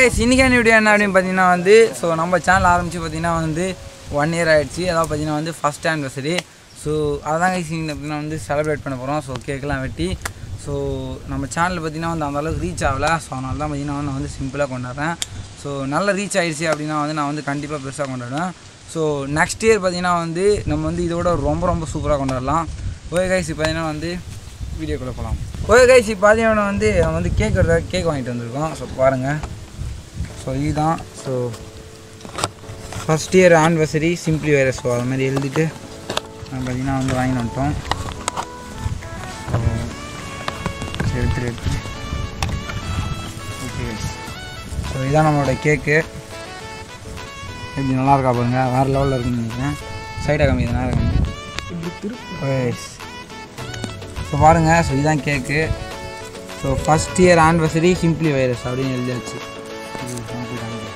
Guys இன்றைக்கான video என்ன அப்படின்னு பார்த்தீங்கன்னா வந்து ஸோ நம்ம சேனல் ஆரம்பித்து பார்த்தீங்கன்னா வந்து ஒன் இயர் ஆயிடுச்சு அதாவது பார்த்தீங்கன்னா வந்து ஃபஸ்ட் ஆனிவர்சரி ஸோ அதான் கைஸ் இங்கே பார்த்தீங்கன்னா வந்து செலிப்ரேட் பண்ண போகிறோம் ஸோ கேக்கெலாம் வெட்டி ஸோ நம்ம சேனல் பார்த்தீங்கன்னா வந்து அந்த அளவுக்கு ரீச் ஆகல ஸோ அதனால தான் பார்த்தீங்கன்னா நான் வந்து சிம்பிளாக கொண்டாடுறேன் ஸோ நல்ல ரீச் ஆயிடுச்சு அப்படின்னா வந்து நான் வந்து கண்டிப்பாக பெருசாக கொண்டாடுவேன் ஸோ நெக்ஸ்ட் இயர் பார்த்தீங்கன்னா வந்து நம்ம வந்து இதோட ரொம்ப ரொம்ப சூப்பராக கொண்டாடலாம் ஓகே கைஸ் இப்போ பார்த்தீங்கன்னா வந்து வீடியோக்குள்ளே போகலாம் ஓகே கைஸ் இப்போ பார்த்தீங்கன்னா வந்து நம்ம வந்து கேக் கேக் வாங்கிட்டு வந்திருக்கோம் ஸோ பாருங்கள் ஸோ இதுதான் so first year anniversary simply virus so அது மாதிரி எழுதிட்டு நம்ம பார்த்தீங்கன்னா வந்து வாங்கிட்டு வந்துட்டோம் ஸோ சரி, எடுத்துரு எடுத்துரு ஓகே ஸோ இதுதான் நம்மளோட கேக்கு எப்படி நல்லா இருக்கா பாருங்க வேறு லெவலில் இருக்குன்னு நினைக்கிறேன் சைடாக கம்மி தான் கம்மி ஸோ பாருங்கள் ஸோ இதுதான் cake so first year anniversary simply virus அப்படின்னு எழுதியாச்சு இது சாப்பிட்டு காமிக்கிறேன்.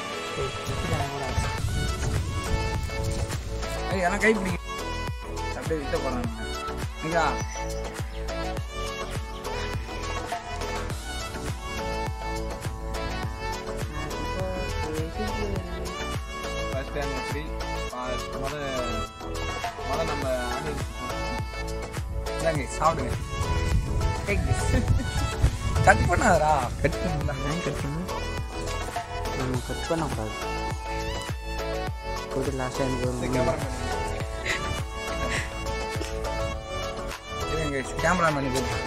ஏய், எனக்கு கை பிடிக்கும் அப்படியே விட்ட போகிறாங்க ஐயா ஃபர்ஸ்ட் ஆனிவர்சரி முத முத நம்ம இந்தாங்க சாப்பிடுங்க டேக் திஸ் கட் பண்ணாதடா கட் பண்ணா ஏன் கட் பண்ணு கட் பண்ணக்கூடாது போட்டு லாஸ்ட்டாக எனக்கு இந்த வந்து கேமரா கேமராமேன்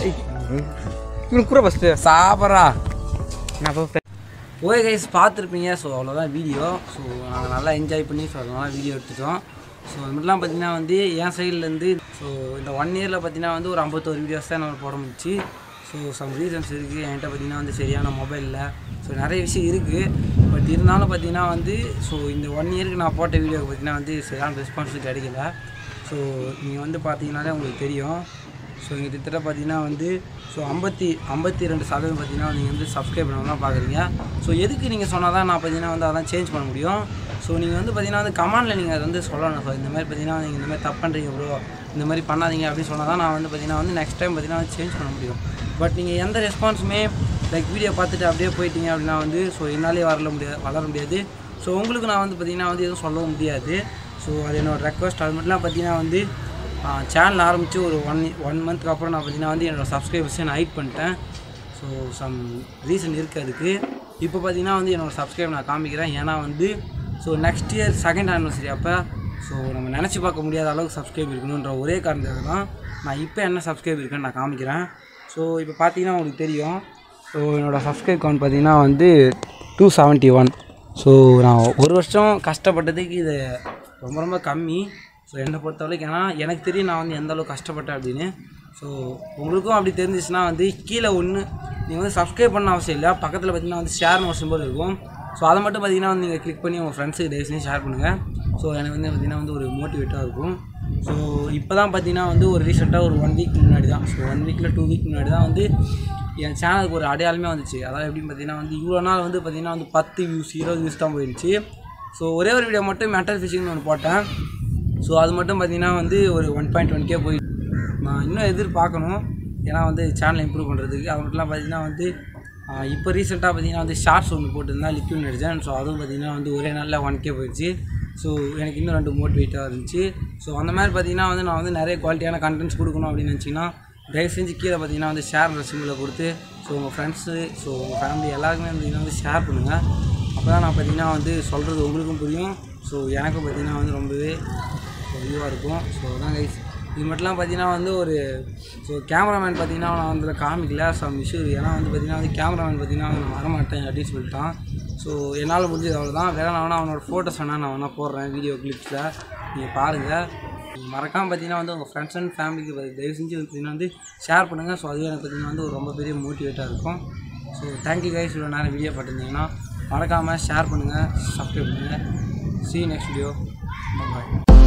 இவன் கூட ஃபஸ்ட்டு சாப்பிட்றா நான் அப்போ ஓகே கைஸ் பார்த்துருப்பீங்க ஸோ அவ்வளோதான் வீடியோ ஸோ நாங்கள் நல்லா என்ஜாய் பண்ணி ஸோ அதெல்லாம் வீடியோ எடுத்துட்டோம் ஸோ அது மட்டும் பார்த்தீங்கன்னா வந்து என் சைட்லேருந்து ஸோ இந்த ஒன் இயரில் பார்த்தீங்கன்னா வந்து ஒரு ஐம்பத்தோரு வீடியோஸ் தான் என்னால் போட முடிச்சு ஸோ சம் ரீசன்ஸ் இருக்குது என்கிட்ட பார்த்தீங்கன்னா வந்து சரியான மொபைல் இல்லை ஸோ நிறைய விஷயம் இருக்குது பட் இருந்தாலும் பார்த்தீங்கன்னா வந்து ஸோ இந்த ஒன் இயருக்கு நான் போட்ட வீடியோக்கு பார்த்தீங்கன்னா வந்து சரியான ரெஸ்பான்ஸ் கிடைக்கல ஸோ நீங்கள் வந்து பார்த்தீங்கன்னாலே உங்களுக்கு தெரியும் ஸோ இங்கே கிட்டத்தட்ட பார்த்தீங்கன்னா வந்து ஸோ ஐம்பத்தி ஐம்பத்தி ரெண்டு சதவீதம் பார்த்தீங்கன்னா நீங்கள் வந்து சப்ஸ்கிரைப் பண்ண தான் பார்க்குறீங்க ஸோ எதுக்கு நீங்கள் சொன்னால் தான் நான் பார்த்தீங்கன்னா வந்து அதெல்லாம் சேஞ்ச் பண்ண முடியும் ஸோ நீங்கள் வந்து பார்த்தீங்கன்னா வந்து கமாண்டில் நீங்கள் அதை வந்து சொல்லணும் ஸோ இந்த மாதிரி பார்த்தீங்கன்னா நீங்கள் இந்த மாதிரி தப்பு பண்ணுறீங்க ப்ரோ இந்த மாதிரி பண்ணாதீங்க அப்படின்னு சொன்னால் தான் நான் வந்து பார்த்தீங்கன்னா வந்து நெக்ஸ்ட் டைம் பார்த்தீங்கன்னா வந்து சேஞ்ச் பண்ண முடியும் பட் நீங்கள் எந்த ரெஸ்பான்ஸுமே லைக் வீடியோ பார்த்துட்டு அப்படியே போயிட்டீங்க அப்படின்னா வந்து ஸோ என்னாலே வரல முடியாது வளர முடியாது ஸோ உங்களுக்கு நான் வந்து பார்த்தீங்கன்னா வந்து எதுவும் சொல்லவும் முடியாது ஸோ அது என்னோட ரெக்வஸ்ட் அது மட்டும் பார்த்தீங்கன்னா வந்து சேனல் ஆரம்பித்து ஒரு ஒன் ஒன் மந்த்துக்கு அப்புறம் நான் பார்த்தீங்கன்னா வந்து என்னோடய சப்ஸ்கிரைபர்ஸை நான் ஹைட் பண்ணிட்டேன் ஸோ சம் ரீசன் இருக்குது அதுக்கு இப்போ பார்த்தீங்கன்னா வந்து என்னோடய சப்ஸ்கிரைப் நான் காமிக்கிறேன் ஏன்னா வந்து so next year second anniversary அப்போ ஸோ நம்ம நினச்சி பார்க்க முடியாத அளவுக்கு சப்ஸ்கிரைப் இருக்கணுன்ற ஒரே காரணத்துக்காக தான் நான் இப்போ என்ன சப்ஸ்கிரைப் இருக்குன்னு நான் காமிக்கிறேன் ஸோ இப்போ பார்த்தீங்கன்னா உங்களுக்கு தெரியும் ஸோ என்னோடய சப்ஸ்கிரைப் கவுண்ட் பார்த்தீங்கன்னா வந்து டூ செவன்ட்டி ஒன் ஸோ நான் ஒரு வருஷம் கஷ்டப்பட்டதுக்கு இது ரொம்ப ரொம்ப கம்மி ஸோ என்னை பொறுத்த வரைக்கும் ஏன்னா எனக்கு தெரியும் நான் வந்து எந்த அளவுக்கு கஷ்டப்பட்டேன் அப்படின்னு ஸோ உங்களுக்கும் அப்படி தெரிஞ்சிச்சுன்னா வந்து கீழே ஒன்று நீங்கள் வந்து சப்ஸ்கிரைப் பண்ண அவசியம் இல்லை பக்கத்தில் பார்த்தீங்கன்னா வந்து ஷேர்னு ஒரு சிம்பிள் இருக்கும் ஸோ அதை மட்டும் பார்த்தீங்கன்னா வந்து நீங்கள் கிளிக் பண்ணி உங்கள் ஃப்ரெண்ட்ஸுக்கு தயவு செஞ்சு ஷேர் பண்ணுங்கள் ஸோ எனக்கு வந்து பார்த்தீங்கன்னா வந்து ஒரு மோட்டிவேட்டாக இருக்கும் ஸோ இப்போ தான் பார்த்தீங்கன்னா வந்து ஒரு ரீசெண்டாக ஒரு ஒன் வீக் முன்னாடி தான் ஸோ ஒன் வீக்கில் டூ வீக் முன்னாடி தான் வந்து என் சேனலுக்கு ஒரு அடையாளமே வந்துச்சு அதாவது எப்படின்னு பார்த்தீங்கன்னா வந்து இவ்வளோ நாள் வந்து பார்த்தீங்கன்னா வந்து பத்து வியூஸ் இருபது வியூஸ் தான் போயிடுச்சு ஸோ ஒரே ஒரு வீடியோ மட்டும் மெட்டல் ஃபிஷிங்னு ஒன்று போட்டேன் ஸோ அது மட்டும் பார்த்தீங்கன்னா வந்து ஒரு ஒன் பாயிண்ட் ஒன் கே போய் நான் இன்னும் எதிர்பார்க்கணும் ஏன்னா வந்து சேனலை இம்ப்ரூவ் பண்ணுறதுக்கு அது மட்டும் பார்த்தீங்கன்னா வந்து ஆஹ் இப்போ ரீசெண்டாக பார்த்தீங்கன்னா வந்து ஷார்ட்ஸ் ஒன்று போட்டிருந்தேன் லிக்விட் நடிச்சேன் ஸோ அதுவும் பார்த்தீங்கன்னா வந்து ஒரே நாளில் ஒன் கே போயிடுச்சு ஸோ எனக்கு இன்னும் ரெண்டு மோட்டிவேட்டாக இருந்துச்சு ஸோ அந்த மாதிரி பார்த்தீங்கன்னா வந்து நான் வந்து நிறைய குவாலிட்டியான கண்டென்ட்ஸ் கொடுக்கணும் அப்படின்னு நினச்சிங்கன்னா தயவு செஞ்சு கீழே பார்த்தீங்கன்னா வந்து ஷேர் சிம்பிளை கொடுத்து ஸோ உங்கள் ஃப்ரெண்ட்ஸு ஸோ உங்கள் ஃபேமிலி எல்லாருக்குமே பார்த்தீங்கன்னா வந்து ஷேர் பண்ணுங்கள் அப்போ தான் நான் பார்த்தீங்கன்னா வந்து சொல்கிறது உங்களுக்கும் புரியும் ஸோ எனக்கும் பார்த்தீங்கன்னா வந்து ரொம்பவே இதுவாக இருக்கும் ஸோ அதான் கைஸ் இது மட்டும்லாம் பார்த்தீங்கன்னா வந்து ஒரு ஸோ கேமராமேன் பார்த்தீங்கன்னா நான் வந்து காமிக்கல சம் இஷ்யூ ஏன்னா வந்து பார்த்தீங்கன்னா வந்து கேமராமேன் பார்த்தீங்கன்னா நான் வரமாட்டேன் அப்படின்னு சொல்லிட்டான் ஸோ என்னால் முடிஞ்சது அவ்வளோதான் வேற நான் வேணா அவனோட ஃபோட்டோஸ் வேணால் நான் வேணால் போடுறேன் வீடியோ கிளிப்ஸில் நீங்கள் பாருங்கள் மறக்காமல் பார்த்தீங்கன்னா வந்து உங்கள் ஃப்ரெண்ட்ஸ் அண்ட் ஃபேமிலிக்கு தயவு செஞ்சு பார்த்தீங்கன்னா வந்து ஷேர் பண்ணுங்கள் ஸோ அதுவே எனக்கு பார்த்தீங்கன்னா வந்து ஒரு ரொம்ப பெரிய மோட்டிவேட்டாக இருக்கும் ஸோ தேங்க்யூ கைஸ் இவ்வளோ நேரம் வீடியோ பார்த்துருந்தீங்கன்னா மறக்காமல் ஷேர் பண்ணுங்கள் சப்ஸ்கிரைப் பண்ணுங்கள் சி நெக்ஸ்ட் வீடியோ பாய்